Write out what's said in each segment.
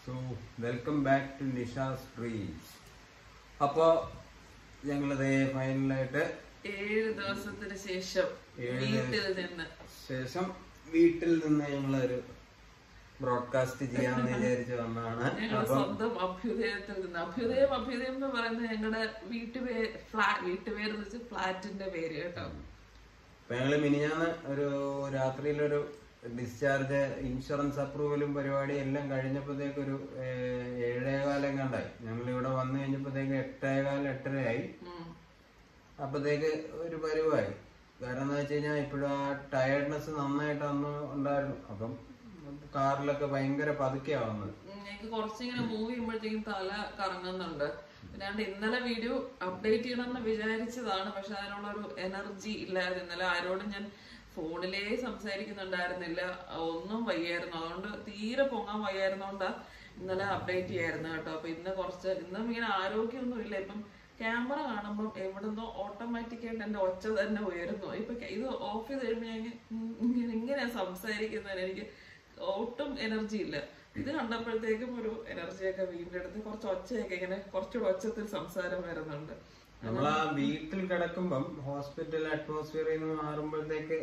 So welcome back to Nisha's dreams അപ്പോ ഞങ്ങളിതേ ഫൈനലായിട്ട് ഏഴ് ദിവസത്തിന് ശേഷം ഏഴ് വീട്ടിൽ നിന്ന് ശേഷം വീട്ടിൽ നിന്ന് ഞങ്ങളൊരു ബ്രോഡ്കാസ്റ്റ് ചെയ്യാമെന്ന് വിചാരിച്ച് വന്നതാണ് ഞങ്ങളുടെ അപ്പം സ്വന്തം അഭ്യുദയത്തിൽ നിന്ന് അഭ്യുദയം അഭ്യുദയം എന്ന് പറയുന്നത് ഞങ്ങളുടെ വീട്ടുപേ ഫ്ലാറ്റ് വീട്ടുപേര് എന്ന് വെച്ചാൽ ഫ്ലാറ്റിന്റെ പേര് കേട്ടോ അപ്പൊ ഞങ്ങള് മിനിഞ്ഞാന്ന് ഒരു രാത്രിയിലൊരു ഡിസ്ചാർജ് ഇൻഷുറൻസ് അപ്രൂവലും പരിപാടി എല്ലാം കഴിഞ്ഞപ്പോഴത്തേക്ക് ഒരു ഏഹ്, ഏഴേകാലം കണ്ടായി ഞങ്ങൾ ഇവിടെ വന്നു കഴിഞ്ഞപ്പോഴത്തേക്ക് എട്ടേകാൽ എട്ടരയായി ഉം. അപ്പത്തേക്ക് ഒരു പരുവായി കാരണം എന്താ വെച്ച് കഴിഞ്ഞാൽ ഇപ്പോഴും ആ ടയർഡ്നെസ് നന്നായിട്ട് അന്ന് ഉണ്ടായിരുന്നു അപ്പം കാറിലൊക്കെ ഭയങ്കര പതുക്കെയാ വന്നത് ഉം, എനിക്ക് കുറച്ചിങ്ങനെ മൂവ് ചെയ്യുമ്പോഴത്തേക്കും തല കറങ്ങുന്നുണ്ട് പിന്നെ അതുകൊണ്ട് ഇന്നലെ വീഡിയോ അപ്ഡേറ്റ് ചെയ്യണമെന്ന് വിചാരിച്ചതാണ് പക്ഷെ അതിനുള്ള ഒരു എനർജി ഇല്ലായിരുന്നു ഇന്നലെ ആരോടും ഞാൻ ഫോണിലേ സംസാരിക്കുന്നുണ്ടായിരുന്നില്ല ഒന്നും വയ്യായിരുന്നു അതുകൊണ്ട് തീരെ പൊങ്ങാൻ വയ്യായിരുന്നോണ്ടാ ഇന്നലെ അപ്ഡേറ്റ് ചെയ്യായിരുന്നു കേട്ടോ അപ്പൊ ഇന്ന് കുറച്ച് ഇന്നും ഇങ്ങനെ ആരോഗ്യമൊന്നും ഇല്ല ഇപ്പം ക്യാമറ കാണുമ്പോൾ എവിടുന്നോ ഓട്ടോമാറ്റിക് ആയിട്ട് എന്റെ ഒച്ച തന്നെ ഉയരുന്നു ഇപ്പൊ ക- ഇത് ഓഫ് ചെയ്ത് കഴിയുമ്പോൾ ഞാൻ ഇങ്ങനെ- ഇങ്ങനെ ഇങ്ങനെ സംസാരിക്കുന്നതിന് എനിക്ക് ഒട്ടും എനർജി ഇല്ല ഇത് കണ്ടപ്പോഴത്തേക്കും ഒരു എനർജിയൊക്കെ വീണ്ടെടുത്ത് കുറച്ച് ഒച്ചയൊക്കെ ഇങ്ങനെ കുറച്ചുകൂടെ ഒച്ചത്തിൽ സംസാരം വരുന്നുണ്ട് നമ്മൾ ആ വീട്ടിൽ കിടക്കുമ്പം ഹോസ്പിറ്റൽ അറ്റ്മോസ്ഫിയറിൽ നിന്ന് മാറുമ്പോഴത്തേക്ക്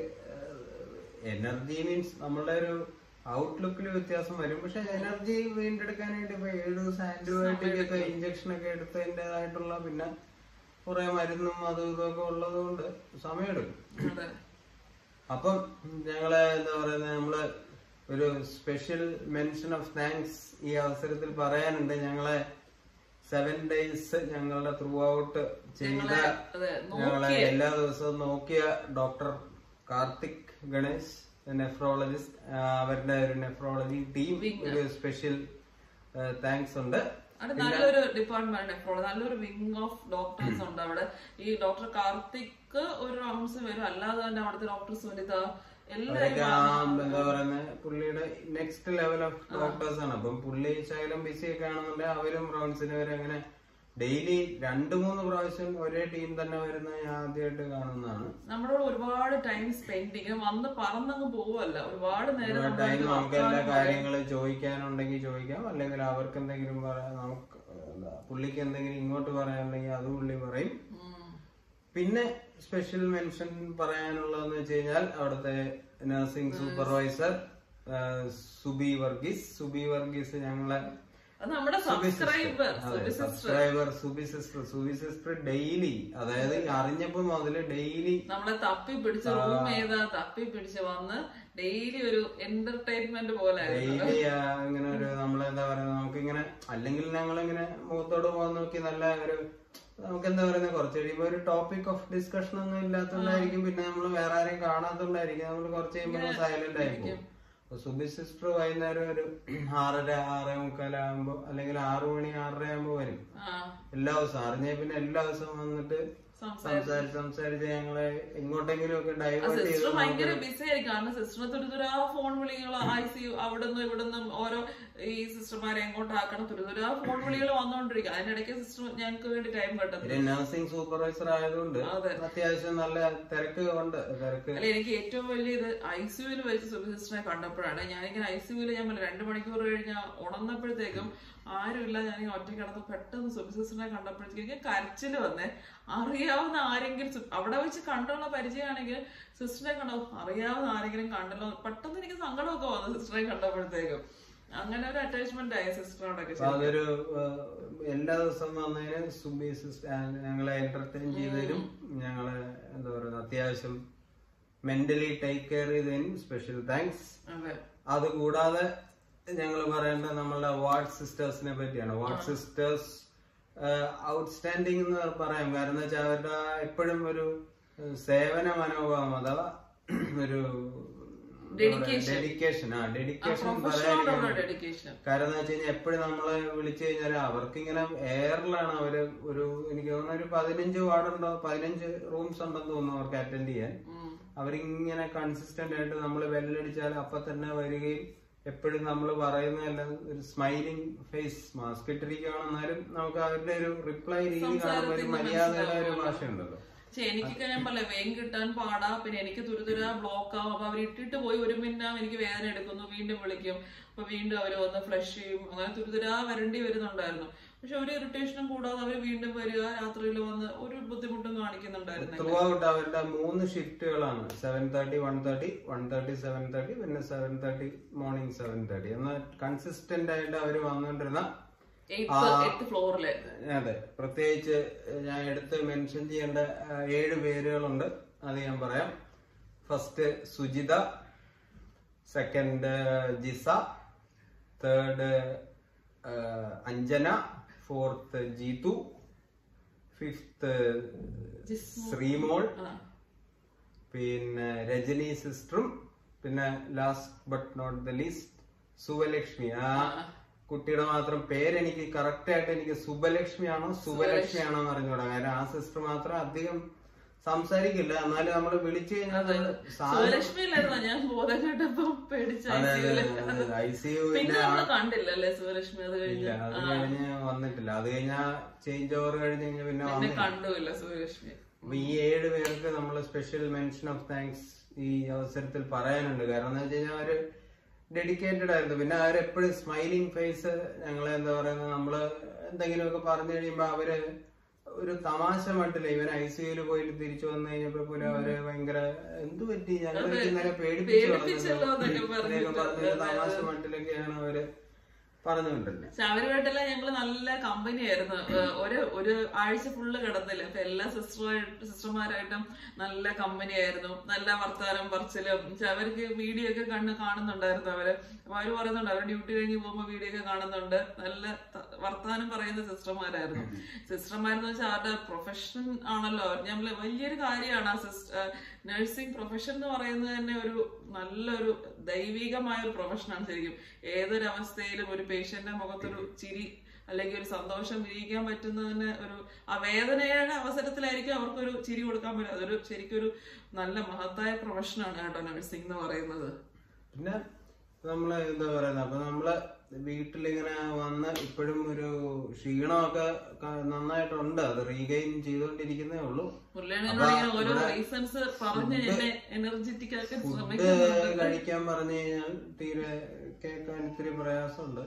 എനർജി മീൻസ് നമ്മളുടെ ഒരു ഔട്ട്ലുക്കിൽ വ്യത്യാസം വരും പക്ഷെ എനർജി വീണ്ടെടുക്കാനായിട്ട് ഇപ്പൊ ഏഴ് ദിവസം ആന്റിബയോട്ടിക് ഒക്കെ ഇഞ്ചക്ഷൻ ഒക്കെ എടുത്തതിൻ്റെതായിട്ടുള്ള പിന്നെ കുറെ മരുന്നും അതും ഇതൊക്കെ ഉള്ളത് കൊണ്ട് സമയമെടുക്കും അതെ അപ്പം ഞങ്ങള് എന്താ പറയുന്നത് നമ്മള് ഒരു സ്പെഷ്യൽ മെൻഷൻ ഓഫ് താങ്ക്സ് ഈ അവസരത്തിൽ പറയാനുണ്ട് ഞങ്ങളെ സെവൻ ഡേയ്സ് ഞങ്ങളുടെ ത്രൂ ഔട്ട് ചെയ്ത അതെ ഞങ്ങളെ എല്ലാ ദിവസവും നോക്കിയ ഡോക്ടർ കാർത്തിക് ഗണേശ് നെഫ്രോളജിസ്റ്റ് അവരുടെ ഒരു നെഫ്രോളജി ടീം ഒരു സ്പെഷ്യൽ താങ്ക്സ് ഉണ്ട് അത് നല്ലൊരു ഡിപ്പാർട്ട്മെന്റ് ഇപ്പോൾ നല്ലൊരു വിങ് ഓഫ് ഡോക്ടേഴ്സ് ഉണ്ട് അവിടെ ഈ ഡോക്ടർ കാർത്തിക് ഒരു റൗണ്ട്സ് വരും അല്ലാതെ തന്നെ അവിടുത്തെ ഡോക്ടർ സുനിത എല്ലാവരും അവരൊക്കെ ആ എന്താ പറയുന്നത് പുള്ളിയുടെ നെക്സ്റ്റ് ലെവൽ ഓഫ് ഡോക്ടേഴ്സ് ആണ് അപ്പം പുള്ളി ശകലം ബിസി ഒക്കെ ആണെന്നുണ്ടെങ്കിൽ അവരും റൗണ്ട്സിന് വരെ അങ്ങനെ ഡെയിലി രണ്ടു മൂന്ന് പ്രാവശ്യം ഒരേ ടീം തന്നെ വരുന്ന ഞാൻ ആദ്യമായിട്ട് കാണുന്നതാണ് നമ്മളോട് ഒരുപാട് ടൈം സ്പെൻഡ് ചെയ്യും വന്ന് പറന്നങ്ങ് പോവല്ല ഒരുപാട് നേരം ടൈം നമ്മളായിട്ട് നമുക്ക് എല്ലാ വർത്താനം കാര്യങ്ങളും ചോദിക്കാനുണ്ടെങ്കിൽ ചോദിക്കാം അല്ലെങ്കിൽ അവർക്ക് എന്തെങ്കിലും പറയാം നമുക്ക് എന്താ, പുള്ളിക്ക് എന്തെങ്കിലും ഇങ്ങോട്ട് പറയാനുണ്ടെങ്കിൽ അത് പുള്ളി പറയും ഉം. പിന്നെ സ്പെഷ്യൽ മെൻഷൻ പറയാനുള്ളതെന്ന് വെച്ച് കഴിഞ്ഞാൽ അവിടുത്തെ നഴ്സിംഗ് സൂപ്പർവൈസർ സുബി വർഗീസ് സുബി വർഗീസ് ഞങ്ങളെ അത് നമ്മുടെ subscriber subscriber Subi sister Subi sister daily അതായത് അറിഞ്ഞപ്പോ മുതല് ഡെയിലി നമ്മളെ തപ്പി പിടിച്ച് റൂം ഏതാ തപ്പി പിടിച്ച് വന്ന് ഡെയിലി ഒരു എന്റർടൈൻമെന്റ് പോലെ ആയിരുന്നു ഡെയിലി ഇങ്ങനെ ഒരു നമ്മളെന്താ പറയുക നമുക്കിങ്ങനെ അല്ലെങ്കിൽ ഞങ്ങളിങ്ങനെ മുഖത്തോട് പോകാൻ നോക്കി നല്ല ഒരു നമുക്ക് എന്താ പറയുന്നത് കുറച്ച് കഴിയുമ്പോ ഒരു ടോപ്പിക് ഓഫ് ഡിസ്കഷൻ ഒന്നും ഇല്ലാത്തതുകൊണ്ടായിരിക്കും പിന്നെ നമ്മൾ വേറെ ആരെയും കാണാത്തോണ്ടായിരിക്കും നമ്മൾ കുറച്ച് കഴിയുമ്പോൾ സൈലന്റ് ആയി പോകും അപ്പൊ സുബി സിസ്റ്റർ വൈകുന്നേരം ഒരു ആറര ആറേ മുക്കാലാകുമ്പോ അല്ലെങ്കിൽ ആറു മണി ആറര ആകുമ്പോ വരും ആ എല്ലാ ദിവസവും അറിഞ്ഞ പിന്നെ എല്ലാ ദിവസവും വന്നിട്ട് സംസാരിച്ചു സംസാരിച്ച് സംസാരിച്ച് ഞങ്ങളെ എങ്ങോട്ടെങ്കിലും ഒക്കെ ഡൈവേർട്ട് ചെയ്ത് സിസ്റ്റർ ഭയങ്കര ബിസി ആയിരിക്കും കാരണം സിസ്റ്ററിന് തുരുതുരാ ഫോൺ വിളികൾ ഐ സി യു അവിടെ നിന്നും ഇവിടെ നിന്നും ഓരോ ഈ സിസ്റ്റർമാരെ എങ്ങോട്ടാക്കണം തുരുതുരാ ഫോൺ വിളികൾ വന്നോണ്ടിരിക്കും അതിനിടയ്ക്ക് സിസ്റ്റർ ഞങ്ങൾക്ക് വേണ്ടി ടൈം കണ്ടെത്തും പിന്നെ നഴ്സിംഗ് സൂപ്പർവൈസർ ആയതുകൊണ്ട് അതെ. അത്യാവശ്യം നല്ല തിരക്ക് ഉണ്ട് തിരക്ക് അല്ല എനിക്ക് ഏറ്റവും വലിയ ഇത് ഐ സിയുവിൽ വെച്ച് സുബി സിസ്റ്ററിനെ കണ്ടപ്പോഴാണ് ഞാനിങ്ങനെ ഐ സിയുവിൽ ഞാൻ പറഞ്ഞ രണ്ട് മണിക്കൂർ കഴിഞ്ഞ് ഉണർന്നപ്പോഴത്തേക്കും ആരുമില്ല ഞാൻ ഒറ്റ കിടന്ന് പെട്ടെന്ന് സുബി സിസ്റ്ററിനെ കണ്ടപ്പോഴത്തേക്കും കരച്ചില് വന്നേ അറിയാവുന്ന ആരെങ്കിലും സു- അവിടെ വെച്ച് കണ്ടുള്ള പരിചയമാണെങ്കിൽ സിസ്റ്ററിനെ കണ്ടോ അറിയാവുന്ന ആരെങ്കിലും കണ്ടല്ലോ പെട്ടെന്ന് എനിക്ക് സങ്കടമൊക്കെ വന്നു സിസ്റ്ററിനെ കണ്ടപ്പോഴത്തേക്കും അങ്ങനെ ഒരു അറ്റാച്ച്മെന്റ് ആയി സിസ്റ്ററിനോടൊക്കെ അപ്പൊ അതൊരു ഏഹ്, എല്ലാ ദിവസവും വന്നതിന് സുബി സിസ്റ്റർ ഞങ്ങളെ എന്റർടൈൻ ചെയ്തതിനും ഞങ്ങളെ എന്താ പറയുക അത്യാവശ്യം മെന്റലി ടേക്ക് കെയർ ചെയ്തതിനും സ്പെഷ്യൽ താങ്ക്സ് അതെ അത് കൂടാതെ ഞങ്ങൾ പറയേണ്ടത് നമ്മളുടെ വാർഡ് സിസ്റ്റേഴ്സിനെ പറ്റിയാണ് വാർഡ് സിസ്റ്റേഴ്സ് ഔട്ട്സ്റ്റാൻഡിങ് എന്ന് പറയാം കാരണം എന്താ വെച്ചാൽ അവരുടെ എപ്പോഴും ഒരു ഏഹ്, സേവന മനോഭാവം അഥവാ ഒരു ഡെഡിക്കേഷൻ ആ ഡെഡിക്കേഷൻ പ്രൊഫഷനോടുള്ള ഡെഡിക്കേഷൻ കാരണം എന്താ വെച്ച് കഴിഞ്ഞാൽ എപ്പോഴും നമ്മളെ വിളിച്ചു കഴിഞ്ഞാൽ അവർക്ക് ഇങ്ങനെ എയറിലാണ് അവര് ഒരു എനിക്ക് തോന്നുന്നു ഒരു പതിനഞ്ച് വാർഡുണ്ടോ പതിനഞ്ച് റൂംസ് ഉണ്ടെന്ന് തോന്നുന്നു അവർക്ക് അറ്റൻഡ് ചെയ്യാൻ അവരിങ്ങനെ കൺസിസ്റ്റന്റ് ആയിട്ട് നമ്മൾ ബെല്ലടിച്ചാൽ അപ്പൊ തന്നെ വരികയും എപ്പോഴും നമ്മൾ പറയുന്നതെല്ലാം ഒരു സ്മൈലിംഗ് ഫേസ് മാസ്ക് ഇട്ടിരിക്കുകയാണ് എന്നാലും നമുക്ക് അവരുടെ ഒരു റിപ്ലൈ രീതി കാണുമ്പോൾ ഒരു മര്യാദയുടെ ഒരു ഭാഷ ഉണ്ടല്ലോ പക്ഷെ എനിക്കൊക്കെ ഞാൻ പറയാം വെയിൻ കിട്ടാൻ പാടാ പിന്നെ എനിക്ക് തുരുതുര ബ്ലോക്ക് ആവും അപ്പൊ അവർ ഇട്ടിട്ട് പോയി ഒരു മിന്നാം എനിക്ക് വേദന എടുക്കുന്നു വീണ്ടും വിളിക്കും അപ്പൊ വീണ്ടും അവർ വന്ന് ഫ്ലഷ് ചെയ്യും അങ്ങനെ തുരുതുര വരേണ്ടി വരുന്നുണ്ടായിരുന്നു പക്ഷെ ഒരു ഇറിറ്റേഷനും കൂടാതെ അവർ വീണ്ടും വരിക രാത്രിയിൽ വന്ന് ഒരു ബുദ്ധിമുട്ടും കാണിക്കുന്നുണ്ടായിരുന്നു ത്രൂ ഔട്ട് അവരുടെ മൂന്ന് ഷിഫ്റ്റുകളാണ് seven thirty one thirty one thirty seven thirty പിന്നെ seven thirty morning seven thirty എന്ന കൺസിസ്റ്റന്റ് ആയിട്ട് അവർ വന്നുകൊണ്ടിരുന്ന എയ്ത്ത് എയ്ത്ത് ഫ്ലോറില് അതെ പ്രത്യേകിച്ച് ഞാൻ എടുത്ത് മെൻഷൻ ചെയ്യേണ്ട ആ, ഏഴ് പേരുകളുണ്ട് അത് ഞാൻ പറയാം first Sujitha second Jisa third Anjana fourth Jeethu fifth Sreemol പിന്നെ രജനി സിസ്റ്ററും പിന്നെ last but not the least Suvalakshmi ആ കുട്ടിയുടെ മാത്രം പേരെനിക്ക് കറക്റ്റ് ആയിട്ട് എനിക്ക് സുബലക്ഷ്മി ആണോ സുബലക്ഷ്മി ആണോ എന്ന് അറിഞ്ഞൂടാ കാരണം ആ സിസ്റ്റർ മാത്രം അധികം സംസാരിക്കില്ല എന്നാലും നമ്മൾ വിളിച്ചു കഴിഞ്ഞാൽ സാ- സുവലക്ഷ്മിയിലായിരുന്നോ ഞാൻ ബോധം കേട്ടപ്പോ പേടിച്ച അതെ, അതെ, ഐ സി യുവിന്റെ പിന്നെ നമ്മള് കണ്ടില്ലല്ലേ സുവലക്ഷ്മി അത് കഴിഞ്ഞ് ഇല്ല അത് കഴിഞ്ഞ് വന്നിട്ടില്ല അത് കഴിഞ്ഞാ ചേഞ്ച് ഓവർ കഴിഞ്ഞ് കഴിഞ്ഞ പിന്നെ പിന്നെ വന്നില്ല കണ്ടുമില്ല സുവലക്ഷ്മി അപ്പൊ ഈ ഏഴ് പേർക്ക് നമ്മൾ സ്പെഷ്യൽ മെൻഷൻ ഓഫ് താങ്ക്സ് ഈ അവസരത്തിൽ പറയാനുണ്ട് കാരണം എന്ന് വെച്ച് കഴിഞ്ഞാൽ അവര് ഡെഡിക്കേറ്റഡ് ആയിരുന്നു പിന്നെ അവരെപ്പോഴും സ്മൈലിംഗ് ഫേസ് ഞങ്ങളെ എന്താ പറയുന്നത് നമ്മള് എന്തെങ്കിലുമൊക്കെ പറഞ്ഞു കഴിയുമ്പോ അവര് ഒരു തമാശ മട്ടില്ല ഇവൻ ഐ സി യുയിൽ പോയിട്ട് തിരിച്ചു വന്നു കഴിഞ്ഞപ്പോ പോലും അവര് ഭയങ്കര എന്ത് പറ്റി ഞങ്ങളെ ഇന്നലെ പേടിപ്പിച്ചു പേടിപ്പിച്ചല്ലോ എന്നൊക്കെ ഇങ്ങനെയൊക്കെ പറഞ്ഞ തമാശ മട്ടിലൊക്കെയാണ് അവര് പറഞ്ഞുകൊണ്ടിരുന്നത് പക്ഷെ അവരുമായിട്ടെല്ലാം ഞങ്ങള് നല്ല കമ്പനി ആയിരുന്നു ഏഹ് ഒരു ഒരു ആഴ്ച ഫുള്ള് കിടന്നില്ല അപ്പൊ എല്ലാ സിസ്റ്ററുമായിട്ട് സിസ്റ്റർമാരായിട്ടും നല്ല കമ്പനി ആയിരുന്നു നല്ല വർത്താനം പറച്ചിലും പക്ഷെ അവർക്ക് വീഡിയോ ഒക്കെ കണ്ണ് കാണുന്നുണ്ടായിരുന്നു അവര് അപ്പൊ അവര് പറയുന്നുണ്ട് അവർ ഡ്യൂട്ടി കഴിഞ്ഞ് പോകുമ്പോൾ വീഡിയോ ഒക്കെ കാണുന്നുണ്ട് നല്ല ത- വർത്താനം പറയുന്ന സിസ്റ്റർമാരായിരുന്നു സിസ്റ്റർമാരെന്ന് വെച്ചാൽ അവരുടെ പ്രൊഫഷൻ ആണല്ലോ അവർ ഞമ്മള് വലിയൊരു കാര്യമാണ് ആ സിസ്റ്റർ നഴ്സിംഗ് പ്രൊഫഷൻ എന്ന് പറയുന്നത് തന്നെ ഒരു നല്ലൊരു ദൈവികമായ ഒരു പ്രൊഫഷനാണ് ശരിക്കും ഏതൊരു അവസ്ഥയിലും ഒരു പേഷ്യന്റെ മുഖത്തൊരു ചിരി അല്ലെങ്കിൽ ഒരു സന്തോഷം വിരിയിക്കാൻ പറ്റുന്നതിന് ഒരു ആ വേദനയുടെ അവസരത്തിലായിരിക്കും അവർക്കൊരു ചിരി കൊടുക്കാൻ പറ്റും അതൊരു ശരിക്കും ഒരു നല്ല മഹത്തായ പ്രൊഫഷനാണ് കേട്ടോ നഴ്സിംഗ് എന്ന് പറയുന്നത് പിന്നെ നമ്മള് എന്താ പറയുന്നത് അപ്പൊ നമ്മള് വീട്ടിലിങ്ങനെ വന്ന് ഇപ്പോഴും ഒരു ക്ഷീണമൊക്കെ ക- നന്നായിട്ടുണ്ട് അത് റീഗെയിൻ ചെയ്തുകൊണ്ടിരിക്കുന്നേ ഉള്ളൂ മുരളിയാണെന്നോട് ഇങ്ങനെ ഓരോ റീസൺസ് പറഞ്ഞ് എന്നെ എനർജറ്റിക് ആക്കാൻ ഫുഡ് ശ്രമിക്കുന്നുണ്ട് കഴിക്കാൻ പറഞ്ഞു കഴിഞ്ഞാൽ തീരെ കേൾക്കാൻ ഇത്തിരി പ്രയാസമുണ്ട്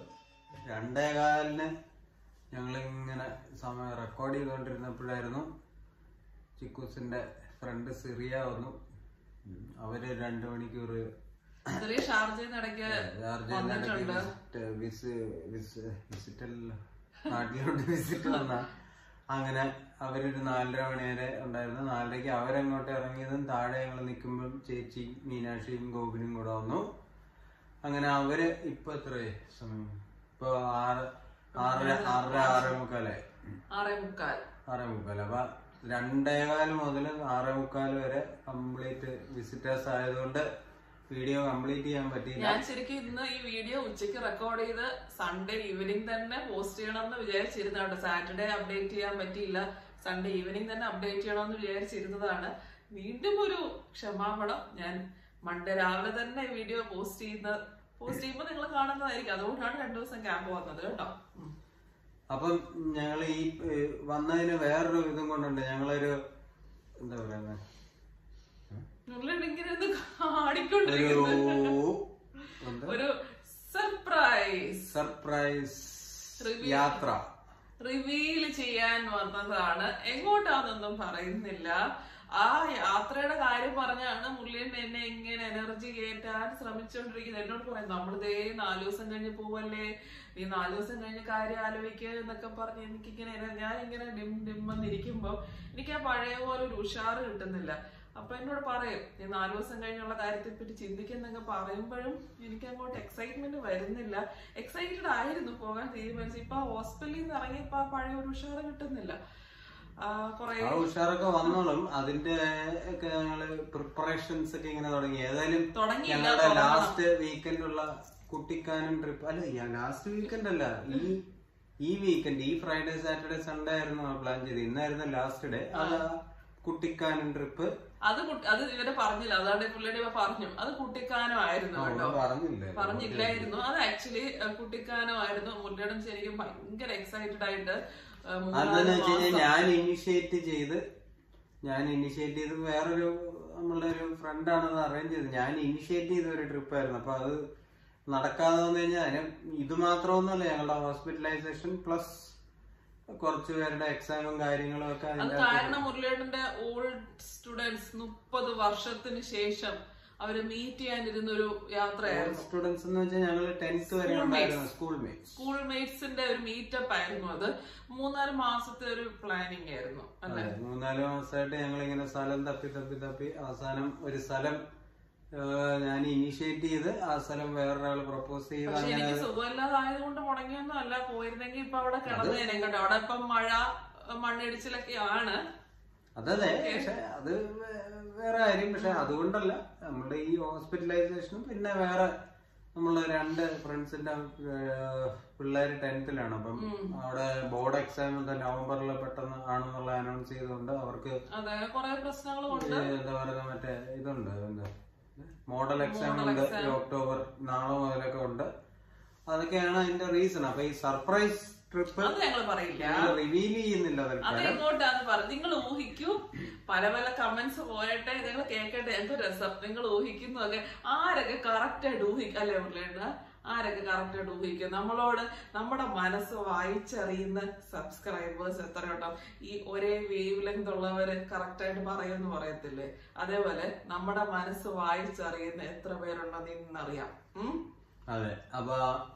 രണ്ടേകാലിന് ഞങ്ങൾ ഇങ്ങനെ സമയം റെക്കോർഡ് ചെയ്തുകൊണ്ടിരുന്നപ്പോഴായിരുന്നു ചിക്കൂസിന്റെ ഫ്രണ്ട് സിറിയ വന്നു ഉം. അവര് രണ്ടു മണിക്കൂർ ചെറിയ ഷാർജയിൽ ഇടയ്ക്ക് വന്നിട്ടുണ്ട് നാട്ടിലോട്ട് വിസിറ്റ് വന്ന അങ്ങനെ അവരൊരു നാലര മണി വരെ ഉണ്ടായിരുന്നു നാലരയ്ക്ക് അവരങ്ങോട്ട് ഇറങ്ങിയതും താഴെ ഞങ്ങൾ നിൽക്കുമ്പോൾ ചേച്ചി മീനാക്ഷിയും ഗോപിനും കൂടെ വന്നു അങ്ങനെ അവര് ഇപ്പൊ എത്രയായി സമയം ഇപ്പൊ ആറ് ആറര ആറര ആറേ മുക്കാലായി ആറേ മുക്കാൽ ആറേ മുക്കാൽ അപ്പൊ രണ്ടേകാല് മുതൽ ആറേ മുക്കാൽ വരെ കംപ്ലീറ്റ് വിസിറ്റേഴ്സ് ആയതുകൊണ്ട് വീഡിയോ കംപ്ലീറ്റ് ചെയ്യാൻ പറ്റിയില്ല ഞാൻ ശരിക്കും ഇന്ന് ഈ വീഡിയോ ഉച്ചയ്ക്ക് റെക്കോർഡ് ചെയ്ത് സൺഡേ ഈവനിങ് തന്നെ പോസ്റ്റ് ചെയ്യണം എന്ന് വിചാരിച്ചിരുന്നതാണ് സാറ്റർഡേ അപ്ഡേറ്റ് ചെയ്യാൻ പറ്റിയില്ല സൺഡേ ഈവനിങ് തന്നെ അപ്ഡേറ്റ് ചെയ്യണം എന്ന് വിചാരിച്ചിരുന്നതാണ് വീണ്ടും ഒരു ക്ഷമാപണം ഞാൻ മൺഡേ രാവിലെ തന്നെ വീഡിയോ പോസ്റ്റ് ചെയ്യുന്ന പോസ്റ്റ് ചെയ്യുമ്പോൾ നിങ്ങൾ കാണുന്നതായിരിക്കും അതുകൊണ്ടാണ് രണ്ടു ദിവസം ക്യാമ്പ് വന്നത് കേട്ടോ ഉം. അപ്പം ഞങ്ങൾ ഈ ഏഹ്, വന്നതിന് വേറൊരു ഇതും കൊണ്ടുണ്ട് ഞങ്ങളൊരു എന്താ പറയുന്നത് മുരളിയുടെ ഇങ്ങനെ ഒന്ന് ഒരു ആടിക്കൊണ്ടിരിക്കുന്നു എന്താ ഒരു സർപ്രൈസ് സർപ്രൈസ് Reveal. യാത്ര റിവീൽ ചെയ്യാൻ വന്നതാണ് എങ്ങോട്ടാന്നൊന്നും പറയുന്നില്ല ആ യാത്രയുടെ കാര്യം പറഞ്ഞാണ് മുള്ളിയൻ എന്നെ ഇങ്ങനെ എനർജി കയറ്റാൻ ശ്രമിച്ചുകൊണ്ടിരിക്കുന്നത് എന്നോട് പറയും നമ്മളിതേ നാലു ദിവസം കഴിഞ്ഞ് പോവല്ലേ നീ നാലു ദിവസം കഴിഞ്ഞ് കാര്യം ആലോചിക്കുക എന്നൊക്കെ പറഞ്ഞ് എനിക്കിങ്ങനെ എന- ഞാൻ ഇങ്ങനെ ഡിം ഡിം വന്നിരിക്കുമ്പോ എനിക്ക് ആ പഴയ പോലെ ഒരു ഉഷാറ് കിട്ടുന്നില്ല അപ്പൊ എന്നോട് പറയും നീ നാലു ദിവസം കഴിഞ്ഞുള്ള കാര്യത്തെ പറ്റി ചിന്തിക്കുന്നൊക്കെ പറയുമ്പോഴും എനിക്ക് അങ്ങോട്ട് എക്സൈറ്റ്മെന്റ് വരുന്നില്ല എക്സൈറ്റഡ് ആയിരുന്നു പോകാൻ തീരുമാനിച്ചു ഇപ്പൊ ഹോസ്പിറ്റലിൽ നിന്ന് ഇറങ്ങി ഇപ്പൊ ആ പഴയ ഒരു ഉഷാറ് കിട്ടുന്നില്ല ആ, കൊറേ ആ ഉഷാറൊക്കെ വന്നോളും അതിന്റെ ഒക്കെ ഞങ്ങള് പ്രിപ്പറേഷൻസ് ഒക്കെ ഇങ്ങനെ തുടങ്ങി ഏതായാലും തുടങ്ങിയില്ല, ഞങ്ങളുടെ തുടങ്ങണം. ലാസ്റ്റ് വീക്കെൻഡ് ഉള്ള കുട്ടിക്കാനം ട്രിപ്പ് അല്ല ലാസ്റ്റ് വീക്കെൻഡ് അല്ല ഈ ഈ വീക്കെൻഡ് ഈ ഫ്രൈഡേ സാറ്റർഡേ സൺഡേ ആയിരുന്നു പ്ലാൻ ചെയ്ത് ഇന്നായിരുന്നു ലാസ്റ്റ് ഡേ അത് ആ കുട്ടിക്കാനം ട്രിപ്പ് അത് കുട്ടി- അത് ഇവരെ പറഞ്ഞില്ല അതാണ് പുള്ളിയുടെ ഇവ പറഞ്ഞു അത് കുട്ടിക്കാനമായിരുന്നു കേട്ടോ പറഞ്ഞില്ലേ പറഞ്ഞില്ലായിരുന്നു അത് ആക്ച്വലി കുട്ടിക്കാനമായിരുന്നു മുരളിയുടെ ശരിക്കും ഭയങ്കര എക്സൈറ്റഡ് ആയിട്ട് ആ, മൂന്നാല് അതെന്ന് വെച്ച് കഴിഞ്ഞാൽ മാസം ഞാൻ ഇനിഷ്യേറ്റ് ചെയ്ത് ഞാൻ ഇനിഷ്യേറ്റ് ചെയ്ത് വേറൊരു നമ്മളുടെ ഒരു ഫ്രണ്ടാണ് അത് അറേഞ്ച് ചെയ്തത് ഞാൻ ഇനിഷ്യേറ്റ് ചെയ്ത ഒരു ട്രിപ്പായിരുന്നു അപ്പൊ അത് നടക്കാതെ വന്നു കഴിഞ്ഞാൽ അതിന് ഇത് മാത്രമൊന്നുമല്ല ഞങ്ങളുടെ ഹോസ്പിറ്റലൈസേഷൻ പ്ലസ് കുറച്ച് പേരുടെ എക്സാമും കാര്യങ്ങളും ഒക്കെ അത് അതിന്റെ കാരണം മുരളിയേട്ടന്റെ ഓൾഡ് സ്റ്റുഡൻസ് മുപ്പത് വർഷത്തിന് ശേഷം അവര് മീറ്റ് ചെയ്യാനിരുന്ന ഒരു യാത്രയായിരുന്നു സ്റ്റുഡൻസ് എന്ന് വെച്ചാൽ ഞങ്ങൾ ടെൻത്ത് വരെ ഉണ്ടായിരുന്നു സ്കൂൾ മേറ്റ്സ് സ്കൂൾ മേറ്റ്സിന്റെ ഒരു മീറ്റപ്പ് ആയിരുന്നു അത് മൂന്നാല് മാസത്തെ ഒരു പ്ലാനിങ് ആയിരുന്നു അല്ലെ അതെ മൂന്നാല് മാസമായിട്ട് ഞങ്ങൾ ഇങ്ങനെ സ്ഥലം തപ്പി തപ്പി തപ്പി അവസാനം ഒരു സ്ഥലം ആ, ഞാൻ ഇനിഷ്യേറ്റ് ചെയ്ത് ആ സ്ഥലം വേറൊരാൾ പ്രപ്പോസ് ചെയ്ത് പക്ഷെ എനിക്ക് സുഖമില്ലാതായതുകൊണ്ട് മുടങ്ങിയൊന്നും അല്ല പോയിരുന്നെങ്കിൽ ഇപ്പൊ അവിടെ കിടന്നേനെ കേട്ടോ അവിടെ ഇപ്പം മഴ മണ്ണിടിച്ചിലൊക്കെ ആണ് അതതെ പക്ഷെ അത് വേ- വേറെ കാര്യം പക്ഷെ അതുകൊണ്ടല്ല നമ്മുടെ ഈ ഹോസ്പിറ്റലൈസേഷനും പിന്നെ വേറെ നമ്മള് രണ്ട് ഫ്രണ്ട്സിന്റെ പിള്ളേര് ടെൻത്തിലാണ് അപ്പം അവിടെ ബോർഡ് എക്സാം നവംബറിൽ പെട്ടെന്ന് ആണെന്നുള്ള അനൗൺസ് ചെയ്തുകൊണ്ട് അവർക്ക് അതെ കുറെ പ്രശ്നങ്ങളും ഉണ്ട് ഈ എന്താ പറയുക മറ്റേ ഇതുണ്ട് എന്താ മോഡൽ എക്സാം ഉണ്ട് ഈ ഒക്ടോബർ നാളെ മുതലൊക്കെ ഉണ്ട് അതൊക്കെയാണ് അതിന്റെ റീസൺ അപ്പൊ ഈ സർപ്രൈസ് ട്രിപ്പ് അത് ഞങ്ങൾ പറയില്ല റിവീൽ ചെയ്യുന്നില്ല അത് തൽക്കാലം എങ്ങോട്ടാന്ന് പറ നിങ്ങൾ ഊഹിക്കൂ പല പല കമന്റ്സ് പോരട്ടെ നിങ്ങൾ കേൾക്കട്ടെ എന്ത് രസം നിങ്ങൾ ഊഹിക്കുന്നതൊക്കെ ആരൊക്കെ കറക്റ്റ് ആയിട്ട് ഊഹിക്കും അല്ലേ മുരളിയേട്ട ആരൊക്കെ കറക്റ്റ് ആയിട്ട് ഊഹിക്കും നമ്മളോട് നമ്മുടെ മനസ്സ് വായിച്ചറിയുന്ന സബ്സ്ക്രൈബേഴ്സ് എത്ര ഉണ്ടാവും ഈ ഒരേ വേവ് ലെങ്ത് ഉള്ളവര് കറക്റ്റ് ആയിട്ട് പറയുമെന്ന് പറയത്തില്ലേ അതേപോലെ നമ്മുടെ മനസ്സ് വായിച്ചറിയുന്ന എത്ര പേരുണ്ടെന്ന് ഇന്നറിയാം ഉം അതെ അപ്പൊ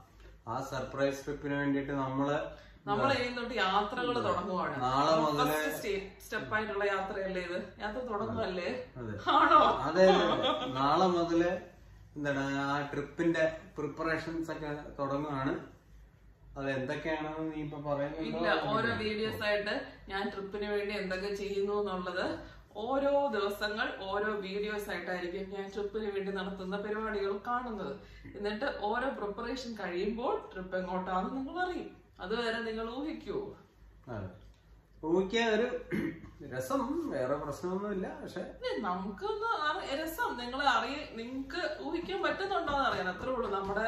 ആ സർപ്രൈസ് ട്രിപ്പിന് വേണ്ടിട്ട് നമ്മള് നമ്മൾ ഇനി തൊട്ട് യാത്രകൾ തുടങ്ങുവാണ് നാളെ മുതല് സ്റ്റെപ്പ് ആയിട്ടുള്ള യാത്രയല്ലേ ഇത് യാത്ര തുടങ്ങുമല്ലേ അതെ ആണോ അതെ അതെ. നാളെ മുതല് എന്താണ് ആ ട്രിപ്പിന്റെ പ്രിപ്പറേഷൻസ് ഒക്കെ തുടങ്ങുകയാണ് അത് എന്തൊക്കെയാണെന്ന് നീ ഇപ്പൊ പറയുന്നുണ്ടോ ഇല്ല ഓരോ വീഡിയോസ് ആയിട്ട് ഞാൻ ട്രിപ്പിന് വേണ്ടി എന്തൊക്കെ ചെയ്യുന്നു എന്നുള്ളത് ഓരോ ദിവസങ്ങൾ ഓരോ വീഡിയോസ് ആയിട്ടായിരിക്കും ഞാൻ ട്രിപ്പിന് വേണ്ടി നടത്തുന്ന പരിപാടികൾ കാണുന്നത് എന്നിട്ട് ഓരോ പ്രിപ്പറേഷൻ കഴിയുമ്പോൾ ട്രിപ്പ് എങ്ങോട്ടാണെന്ന് നിങ്ങൾ അറിയും അതുവരെ നിങ്ങൾ ഊഹിക്കൂ അതെ ഊഹിക്കാൻ ഒരു രസം വേറെ പ്രശ്നമൊന്നുമില്ല പക്ഷെ ഇത് നമുക്കൊന്ന് അറി- രസം നിങ്ങൾ അറിയ നിങ്ങക്ക് ഊഹിക്കാൻ പറ്റുന്നുണ്ടോ എന്ന് അറിയാൻ അത്രേ ഉള്ളൂ നമ്മുടെ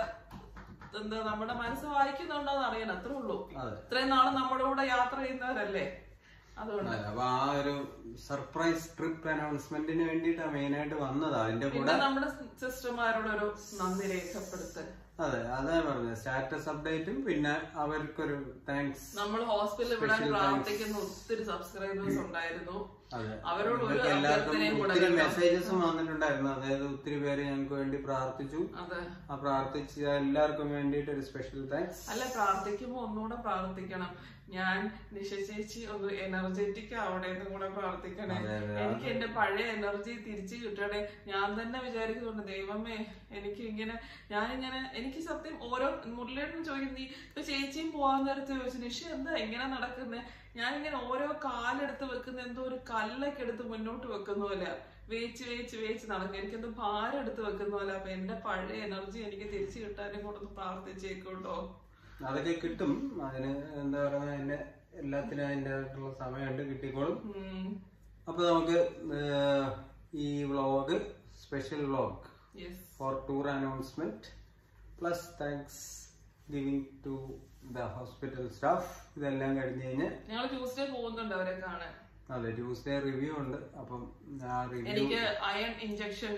എന്താ നമ്മുടെ മനസ്സ് വായിക്കുന്നുണ്ടോ എന്ന് അറിയാൻ അത്രേ ഉള്ളൂ അതെ ഇത്രയും നാള് നമ്മുടെ കൂടെ യാത്ര ചെയ്യുന്നവരല്ലേ അതുകൊണ്ട് അതെ, അപ്പൊ ആ ഒരു സർപ്രൈസ് ട്രിപ്പ് അനൗൺസ്മെന്റിന് വേണ്ടിയിട്ടാണ് മെയിൻ ആയിട്ട് വന്നത് അതിന്റെ കൂടെ പിന്നെ നമ്മുടെ സിസ്റ്റർമാരോടൊരു നന്ദി രേഖപ്പെടുത്തൽ അതെ അതാ പറഞ്ഞത് സ്റ്റാറ്റസ് അപ്ഡേറ്റും പിന്നെ അവർക്കൊരു താങ്ക്സ് നമ്മൾ ഹോസ്പിറ്റലിൽ വിടാൻ പ്രാർത്ഥിക്കുന്ന ഒത്തിരി സബ്സ്ക്രൈബേഴ്സ് ഉണ്ടായിരുന്നു അതെ അവരോട് ഒരു നിങ്ങൾക്ക് എല്ലാവർക്കും അഭ്യർത്ഥനയും കൂടെ ഒത്തിരി മെസ്സേജസും വന്നിട്ടുണ്ടായിരുന്നു അതായത് ഒത്തിരി പേര് ഞങ്ങൾക്ക് വേണ്ടി പ്രാർത്ഥിച്ചു അതെ ആ പ്രാർത്ഥിച്ച എല്ലാവർക്കും വേണ്ടിയിട്ട് ഒരു സ്പെഷ്യൽ താങ്ക്സ് അല്ല പ്രാർത്ഥിക്കുമ്പോ ഒന്നുകൂടെ പ്രാർത്ഥിക്കണം ഞാൻ നിശ ചേച്ചി ഒന്ന് എനർജറ്റിക് ആവണേ എന്നും കൂടെ പ്രാർത്ഥിക്കണേ അതെ, അതെ. എനിക്ക് എന്റെ പഴയ എനർജി തിരിച്ചു കിട്ടണേ ഞാൻ തന്നെ വിചാരിക്കുന്നുണ്ട് ദൈവമേ എനിക്ക് ഇങ്ങനെ ഞാനിങ്ങനെ എനിക്ക് സത്യം ഓരോ മുരളിയേട്ടൻ ചോദിക്കും നീ ഇപ്പൊ ചേച്ചിയും പോവാൻ നേരത്ത് ചോദിച്ചു നിഷ എന്താ ഇങ്ങനെ നടക്കുന്നത് ഞാനിങ്ങനെ ഓരോ കാലെടുത്ത് വെക്കുന്ന എന്തോ ഒരു കല്ലൊക്കെ എടുത്ത് മുന്നോട്ട് വെക്കുന്ന പോലെ വേച്ച് വേച്ച് വേച്ച് നടക്കും എനിക്കെന്തോ ഭാരം എടുത്ത് വെക്കുന്ന പോലെ അപ്പൊ എന്റെ പഴയ എനർജി എനിക്ക് തിരിച്ചു കിട്ടാനും കൂടെ ഒന്ന് പ്രാർത്ഥിച്ചേക്കോട്ടോ അതൊക്കെ കിട്ടും അതിന് എന്താ പറയുക അതിന്റെ എല്ലാത്തിനും അതിൻ്റെതായിട്ടുള്ള സമയമുണ്ട് കിട്ടിക്കോളും ഉം. അപ്പൊ നമുക്ക് ഏർ, ഈ vlog special vlog Yes. For tour announcement plus thanksgiving to the hospital staff ഇതെല്ലാം കഴിഞ്ഞ് കഴിഞ്ഞ് ഞങ്ങൾ ട്യൂസ്ഡേ പോകുന്നുണ്ട് അവരെ കാണാൻ അതെ ട്യൂസ്ഡേ റിവ്യൂ ഉണ്ട് അപ്പം ആ റിവ്യൂ എനിക്ക് iron injection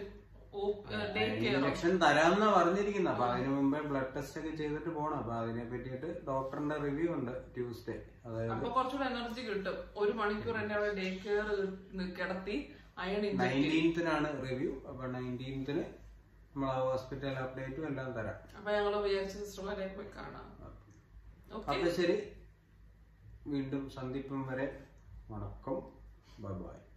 day care injection തരാമെന്നാ പറഞ്ഞിരിക്കുന്നത് അപ്പൊ അതിനു മുമ്പേ ബ്ലഡ് ടെസ്റ്റ് ഒക്കെ ചെയ്തിട്ട് പോണം അപ്പൊ അതിനെ പറ്റിയിട്ട് ഡോക്ടറിന്റെ റിവ്യൂ ഉണ്ട് ട്യൂസ്ഡേ അതായത് അപ്പൊ കുറച്ചുകൂടെ എനർജി കിട്ടും ഒരു മണിക്കൂർ എന്നെ അവിടെ ഡേ കെയർ കിടത്തി അയൺ ഇഞ്ചക്ഷൻ നയൻറ്റീൻത്തിനാണ് റിവ്യൂ അപ്പൊ നയൻറ്റീൻത്തിന് നമ്മൾ ഹോസ്പിറ്റൽ അപ്ഡേറ്റും എല്ലാം തരാം അപ്പൊ ഞങ്ങള് വിചാരിച്ച സിസ്റ്റർമാരെ പോയി കാണാം ഓക്കെ അപ്പൊ ശരി വീണ്ടും സന്ധിപ്പം വരെ വണക്കം ബൈ ബൈ